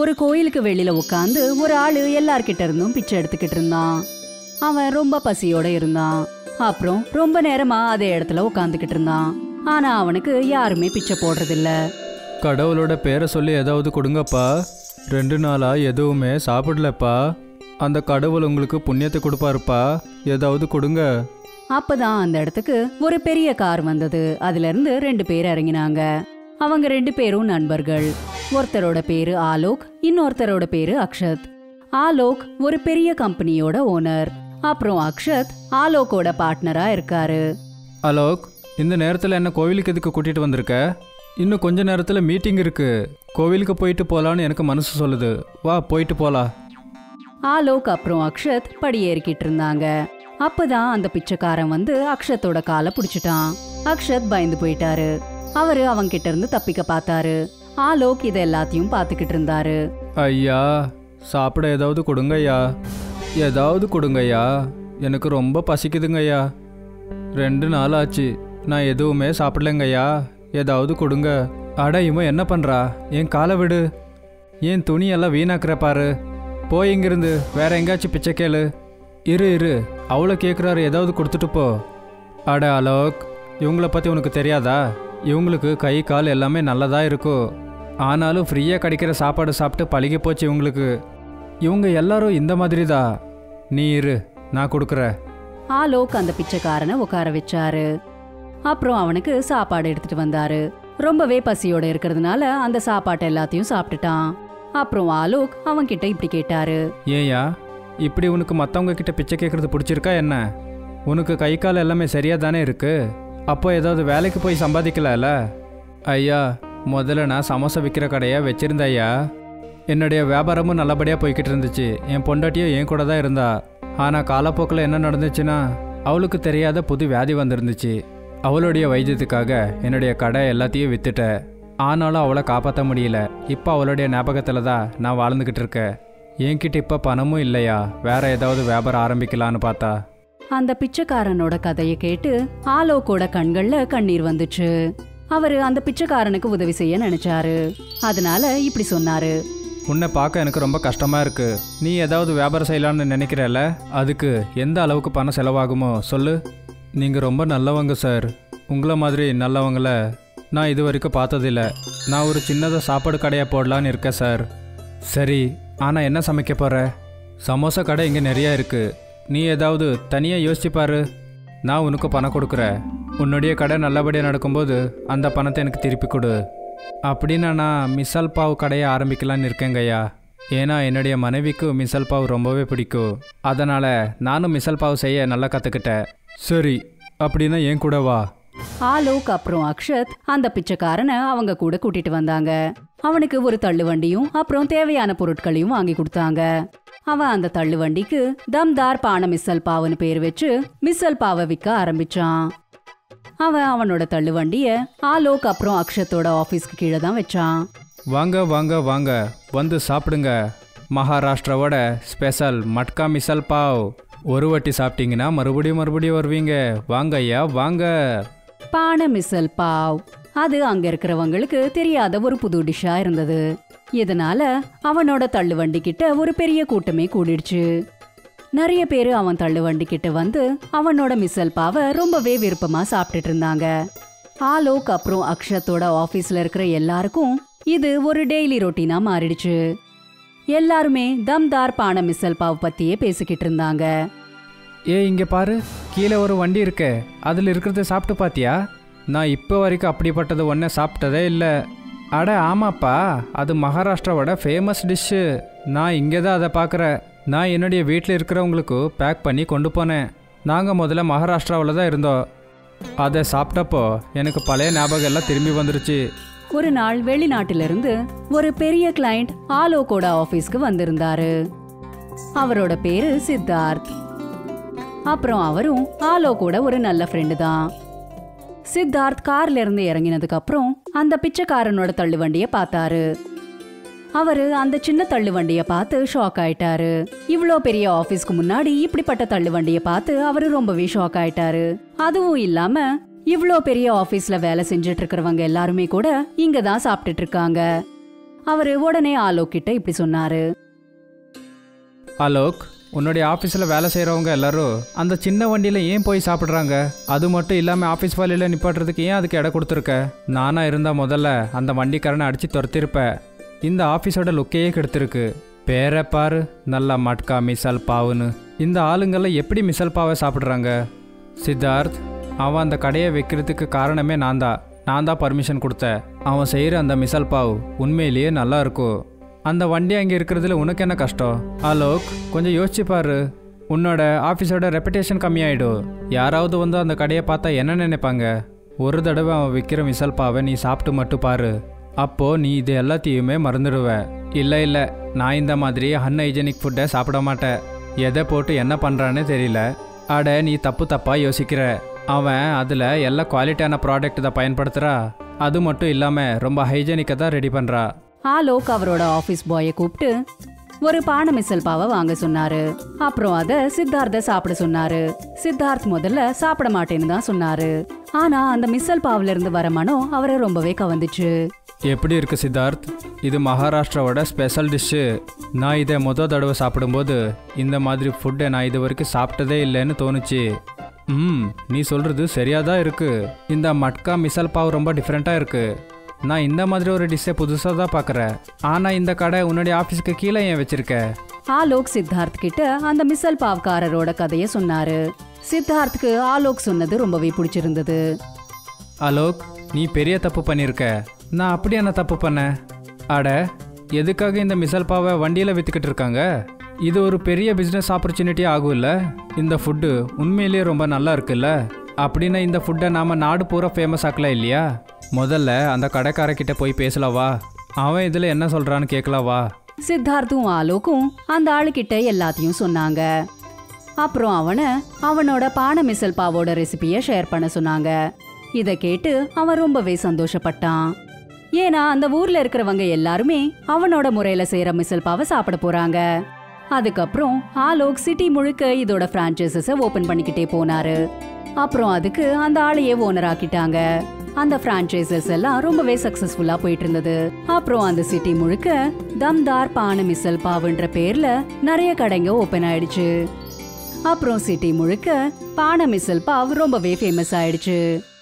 ஒரு கோயிலுக்கு வெளியில உட்காந்து ஒரு ஆளு எல்லார்கிட்ட இருந்தும் பிச்சை எடுத்துக்கிட்டு இருந்தான் அவன் ரொம்ப பசியோட இருந்தான் அப்புறம் ரொம்ப நேரமா அதே இடத்துல உட்காந்துக்கிட்டு இருந்தான் ஆனா அவனுக்கு யாருமே பிச்சை போடுறதில்ல கடவுளோட பேரை சொல்லி ஏதாவது கொடுங்கப்பா ரெண்டு நாளா எதுவுமே சாப்பிடலப்பா அந்த கடவுள் உங்களுக்கு புண்ணியத்தை கொடுப்பாருப்பா ஏதாவது கொடுங்க அப்பதான் அந்த இடத்துக்கு ஒரு பெரிய கார் வந்தது அதுல இருந்து ரெண்டு பேர் இறங்கினாங்க அவங்க ரெண்டு பேரும் நண்பர்கள் ஒருத்தரோட பேரு ஆலோக் இன்னொருத்தரோட பேரு அக்ஷத் ஆலோக் ஒரு பெரிய கம்பெனியோட ஓனர் அப்புறம் அக்ஷத் ஆலோக்கோட பார்ட்னரா இருக்காரு அலோக் இந்த நேரத்தில் என்ன கோவிலுக்கு எதுக்கு கூட்டிகிட்டு வந்திருக்க இன்னும் கொஞ்ச நேரத்தில் மீட்டிங் இருக்கு கோவிலுக்கு போயிட்டு போகலான்னு எனக்கு மனசு சொல்லுது வா போயிட்டு போகலாம் ஆலோக் அப்புறம் அக்ஷத் படியேறிக்கிட்டு இருந்தாங்க அப்பதான் அந்த பிச்சைக்காரன் வந்து அக்ஷத்தோட காலை பிடிச்சிட்டான் அக்ஷத் பயந்து போயிட்டாரு அவரு அவன்கிட்ட இருந்து தப்பிக்க பார்த்தாரு ஆலோக் இத எல்லாத்தையும் பார்த்துக்கிட்டு இருந்தாரு ஐயா சாப்பிட ஏதாவது கொடுங்க ஐயா ஏதாவது கொடுங்க ஐயா எனக்கு ரொம்ப பசிக்குதுங்க ஐயா ரெண்டு நாள் ஆச்சு நான் எதுவுமே சாப்பிடலங்க ஐயா ஏதாவது கொடுங்க அட இவன் என்ன பண்ணுறா என் காலை விடு என் துணியெல்லாம் வீணாக்குற பாரு போய் இங்கிருந்து வேற எங்கேயாச்சும் பிச்சை கேளு இரு இரு அவ்வளோ கேட்குறாரு ஏதாவது கொடுத்துட்டு போ அட அலோக் இவங்கள பற்றி உனக்கு தெரியாதா இவங்களுக்கு கை கால் எல்லாமே நல்லதா இருக்கும் ஆனாலும் ஃப்ரீயாக கிடைக்கிற சாப்பாடு சாப்பிட்டு பழகி போச்சு இவங்களுக்கு இவங்க எல்லாரும் இந்த மாதிரி தான் நீ இரு நான் கொடுக்குறேன் ஆலோக் அந்த பிச்சைக்காரனை உட்கார வச்சாரு அப்புறம் அவனுக்கு சாப்பாடு எடுத்துட்டு வந்தாரு ரொம்பவே பசியோட இருக்கிறதுனால அந்த சாப்பாட்டை எல்லாத்தையும் சாப்பிட்டுட்டான் அப்புறம் ஆலோக் அவன்கிட்ட இப்படி கேட்டாரு ஏயா இப்படி உனக்கு மற்றவங்க கிட்ட பிச்சை கேட்குறது பிடிச்சிருக்கா என்ன உனக்கு கை கால் எல்லாமே சரியாக தானே இருக்கு அப்போ ஏதாவது வேலைக்கு போய் சம்பாதிக்கலாம்ல ஐயா முதல்ல நான் சமோசா விற்கிற கடையை வச்சிருந்தேன் ஐயா என்னுடைய வியாபாரமும் நல்லபடியாக போய்கிட்டு இருந்துச்சு என் பொண்டாட்டியும் என் கூட தான் இருந்தா ஆனால் காலப்போக்கில் என்ன நடந்துச்சுன்னா அவளுக்கு தெரியாத புது வியாதி வந்திருந்துச்சு அவளுடைய வைத்தியத்துக்காக என்னுடைய கடை எல்லாத்தையும் வித்துட்டேன் ஆனாலும் அவளை காப்பாற்ற முடியல இப்போ அவளுடைய ஞாபகத்தில் தான் நான் வாழ்ந்துக்கிட்டு இருக்கேன் என்கிட்ட இப்போ பணமும் இல்லையா வேற ஏதாவது வியாபாரம் ஆரம்பிக்கலான்னு பார்த்தா அந்த பிச்சைக்காரனோட கதையை கேட்டு ஆலோக்கோட கண்கள்ல கண்ணீர் வந்துச்சு அவரு அந்த பிச்சைக்காரனுக்கு உதவி செய்ய நினைச்சாரு அதனால இப்படி சொன்னாரு உன்னை பார்க்க எனக்கு ரொம்ப கஷ்டமா இருக்கு நீ ஏதாவது வியாபாரம் செய்யலாம்னு நினைக்கிறல்ல அதுக்கு எந்த அளவுக்கு பணம் செலவாகுமோ சொல்லு நீங்க ரொம்ப நல்லவங்க சார் உங்களை மாதிரி நல்லவங்கள நான் இது வரைக்கும் பார்த்ததில்ல நான் ஒரு சின்னதாக சாப்பாடு கடையை போடலான்னு இருக்கேன் சார் சரி ஆனால் என்ன சமைக்க போற சமோசா கடை இங்கே நிறையா இருக்கு நீ ஏதாவது தனியாக யோசிச்சு பாரு நான் உனக்கு பணம் கொடுக்குறேன் உன்னுடைய கடை நல்லபடியாக நடக்கும்போது அந்த பணத்தை எனக்கு திருப்பி கொடு அப்படின்னா நான் மிசல் பாவ் கடையை ஆரம்பிக்கலான்னு இருக்கேங்கய்யா ஏன்னா என்னுடைய மனைவிக்கு மிசல் பாவ் ரொம்பவே பிடிக்கும் அதனால் நானும் மிசல் பாவ் செய்ய நல்லா கற்றுக்கிட்டேன் சரி அப்படின்னா என் கூட வா ஆலோக் அப்புறம் அக்ஷத் அந்த பிச்சைக்காரனை அவங்க கூட கூட்டிட்டு வந்தாங்க அவனுக்கு ஒரு தள்ளுவண்டியும் அப்புறம் தேவையான பொருட்களையும் வாங்கி கொடுத்தாங்க அவன் அந்த தள்ளுவண்டிக்கு தம்தார் பான மிஸ்ஸல் பாவுன்னு பேர் வச்சு மிஸ்ஸல் பாவை விற்க ஆரம்பிச்சான் அவன் அவனோட தள்ளுவண்டிய ஆலோக் அப்புறம் அக்ஷத்தோட ஆபீஸ்க்கு கீழே தான் வச்சான் வாங்க வாங்க வாங்க வந்து சாப்பிடுங்க மகாராஷ்டிராவோட ஸ்பெஷல் மட்கா மிசல் பாவ் ஒரு வாட்டி சாப்பிட்டீங்கன்னா மறுபடியும் மறுபடியும் வருவீங்க வாங்க ஐயா வாங்க பான மிசல் பாவ் அது அங்க இருக்கிறவங்களுக்கு தெரியாத ஒரு புது டிஷ்ஷா இருந்தது இதனால அவனோட தள்ளுவண்டி கிட்ட ஒரு பெரிய கூட்டமே கூடிடுச்சு நிறைய பேர் அவன் தள்ளுவண்டி கிட்ட வந்து அவனோட மிசல் பாவை ரொம்பவே விருப்பமா சாப்பிட்டுட்டு இருந்தாங்க ஆலோக் அப்புறம் அக்ஷத்தோட ஆபீஸ்ல இருக்கிற எல்லாருக்கும் இது ஒரு டெய்லி ரொட்டீனா மாறிடுச்சு எல்லாருமே தம்தார் பான மிசல் பாவ் பத்தியே பேசிக்கிட்டு இருந்தாங்க ஏ இங்கே பாரு கீழே ஒரு வண்டி இருக்கே அதில் இருக்கிறத சாப்பிட்டு பாத்தியா நான் இப்போ வரைக்கும் அப்படிப்பட்டது ஒன்றே சாப்பிட்டதே இல்லை அட ஆமாப்பா அது மகாராஷ்டிராவோட ஃபேமஸ் டிஷ்ஷு நான் இங்கே தான் அதை பார்க்குறேன் நான் என்னுடைய வீட்டில் இருக்கிறவங்களுக்கு பேக் பண்ணி கொண்டு போனேன் நாங்கள் முதல்ல மகாராஷ்டிராவில் தான் இருந்தோம் அதை சாப்பிட்டப்போ எனக்கு பழைய ஞாபகம் எல்லாம் திரும்பி வந்துருச்சு ஒரு நாள் வெளிநாட்டிலிருந்து ஒரு பெரிய கிளையண்ட் ஆலோகோட ஆபீஸ்க்கு வந்திருந்தாரு அவரோட பேரு சித்தார்த் அப்புறம் அவரும் ஆலோகோட ஒரு நல்ல ஃப்ரெண்டு தான் சித்தார்த் கார்ல இருந்து இறங்கினதுக்கு அப்புறம் அந்த பிச்சைக்காரனோட தள்ளுவண்டிய பார்த்தாரு அவரு அந்த சின்ன தள்ளுவண்டிய பார்த்து ஷாக் ஆயிட்டாரு இவ்ளோ பெரிய ஆபீஸ்க்கு முன்னாடி இப்படிப்பட்ட தள்ளுவண்டிய பார்த்து அவரு ரொம்பவே ஷாக் ஆயிட்டாரு அதுவும் இல்லாம இவ்ளோ பெரிய ஆபீஸ்ல வேலை செஞ்சுட்டு இருக்கிறவங்க எல்லாருமே கூட இங்க தான் சாப்பிட்டுட்டு இருக்காங்க அவரு உடனே ஆலோக் கிட்ட இப்படி சொன்னாரு அலோக் உன்னுடைய ஆஃபீஸில் வேலை செய்கிறவங்க எல்லாரும் அந்த சின்ன வண்டியில் ஏன் போய் சாப்பிட்றாங்க அது மட்டும் இல்லாமல் ஆஃபீஸ் வாலியில் நிப்பாட்டுறதுக்கு ஏன் அதுக்கு இடம் கொடுத்துருக்க நானாக இருந்தால் முதல்ல அந்த வண்டிக்காரனை அடித்து துரத்திருப்பேன் இந்த ஆஃபீஸோட லுக்கையே கெடுத்திருக்கு பேரை பாரு நல்லா மட்கா மிசல் பாவுன்னு இந்த ஆளுங்கெல்லாம் எப்படி மிசல் பாவை சாப்பிட்றாங்க சித்தார்த் அவன் அந்த கடையை வைக்கிறதுக்கு காரணமே நான் தான் நான் தான் பர்மிஷன் கொடுத்தேன் அவன் செய்கிற அந்த மிசல் பாவ் உண்மையிலேயே நல்லா இருக்கும் அந்த வண்டி அங்கே இருக்கிறதுல உனக்கு என்ன கஷ்டம் அலோக் கொஞ்சம் யோசிச்சு பாரு உன்னோட ஆஃபீஸோட ரெப்புடேஷன் கம்மியாயிடும் யாராவது வந்து அந்த கடையை பார்த்தா என்ன நினைப்பாங்க ஒரு தடவை அவன் விற்கிற மிசல் பாவை நீ சாப்பிட்டு மட்டும் பாரு அப்போ நீ இது எல்லாத்தையுமே மறந்துடுவ இல்லை இல்லை நான் இந்த மாதிரி அன்ஹைஜெனிக் ஃபுட்டை சாப்பிட மாட்டேன் எதை போட்டு என்ன பண்ணுறான்னு தெரியல அட நீ தப்பு தப்பாக யோசிக்கிற அவன் அதில் எல்லா குவாலிட்டியான ப்ராடக்ட் தான் பயன்படுத்துகிறா அது மட்டும் இல்லாமல் ரொம்ப ஹைஜெனிக்காக தான் ரெடி பண்ணுறா ஆலோக் அவரோட ஆபீஸ் பாய கூப்பிட்டு ஒரு பானை மிசல் பாவை வாங்க சொன்னாரு அப்புறம் அத சித்தார்த்த சாப்பிட சொன்னாரு சித்தார்த் முதல்ல சாப்பிட மாட்டேன்னு தான் சொன்னாரு ஆனா அந்த மிசல் பாவுல இருந்து வர மனம் அவரை ரொம்பவே கவர்ந்துச்சு எப்படி இருக்கு சித்தார்த் இது மகாராஷ்டிராவோட ஸ்பெஷல் டிஷ்ஷு நான் இதை முத தடவை சாப்பிடும்போது இந்த மாதிரி ஃபுட்டை நான் இது வரைக்கும் சாப்பிட்டதே இல்லைன்னு தோணுச்சு ம் நீ சொல்கிறது சரியாக தான் இருக்கு இந்த மட்கா மிசல் பாவ் ரொம்ப டிஃப்ரெண்ட்டாக இருக்கு நான் இந்த மாதிரி ஒரு டிஷ்ஷை புதுசாக தான் பார்க்குறேன் ஆனால் இந்த கடை உன்னுடைய ஆஃபீஸுக்கு கீழே ஏன் வச்சிருக்க ஆலோக் சித்தார்த் கிட்ட அந்த மிசல் பாவ்காரரோட கதைய சொன்னாரு சித்தார்த்துக்கு ஆலோக் சொன்னது ரொம்பவே பிடிச்சிருந்தது அலோக் நீ பெரிய தப்பு பண்ணியிருக்க நான் அப்படி என்ன தப்பு பண்ணேன் அட எதுக்காக இந்த மிசல் பாவை வண்டியில் விற்றுக்கிட்டு இருக்காங்க இது ஒரு பெரிய பிஸ்னஸ் ஆப்பர்ச்சுனிட்டி ஆகும்ல இந்த ஃபுட்டு உண்மையிலேயே ரொம்ப நல்லா இருக்குல்ல அப்படின்னா இந்த ஃபுட்டை நாம் நாடு பூரா ஃபேமஸ் ஆக்கலாம் இல்லையா முதல்ல அந்த கடைக்காரக்கிட்ட போய் பேசலவா அவன் இதில் என்ன சொல்கிறான்னு கேட்கலவா சித்தார்த்தும் ஆலோக்கும் அந்த ஆளுகிட்ட எல்லாத்தையும் சொன்னாங்க அப்புறம் அவனை அவனோட பானை மிசல் பாவோட ரெசிபிய ஷேர் பண்ண சொன்னாங்க இத கேட்டு அவன் ரொம்பவே சந்தோஷப்பட்டான் ஏன்னா அந்த ஊர்ல இருக்கிறவங்க எல்லாருமே அவனோட முறையில செய்யற மிசல் பாவை சாப்பிட போறாங்க அதுக்கப்புறம் ஆலோக் சிட்டி முழுக்க இதோட பிரான்ச்சைசஸ ஓபன் பண்ணிக்கிட்டே போனாரு அப்புறம் அதுக்கு அந்த ஆளையே ஓனர் ஆக்கிட்டாங்க அந்த பிரான்ச்சைசஸ் எல்லாம் ரொம்பவே சக்சஸ்ஃபுல்லா போயிட்டு இருந்தது அப்புறம் அந்த சிட்டி முழுக்க தம்தார் பான மிசல் பாவுன்ற பேர்ல நிறைய கடைங்க ஓபன் ஆயிடுச்சு அப்புறம் சிட்டி முழுக்க பான மிசல் பாவ் ரொம்பவே ஃபேமஸ் ஆயிடுச்சு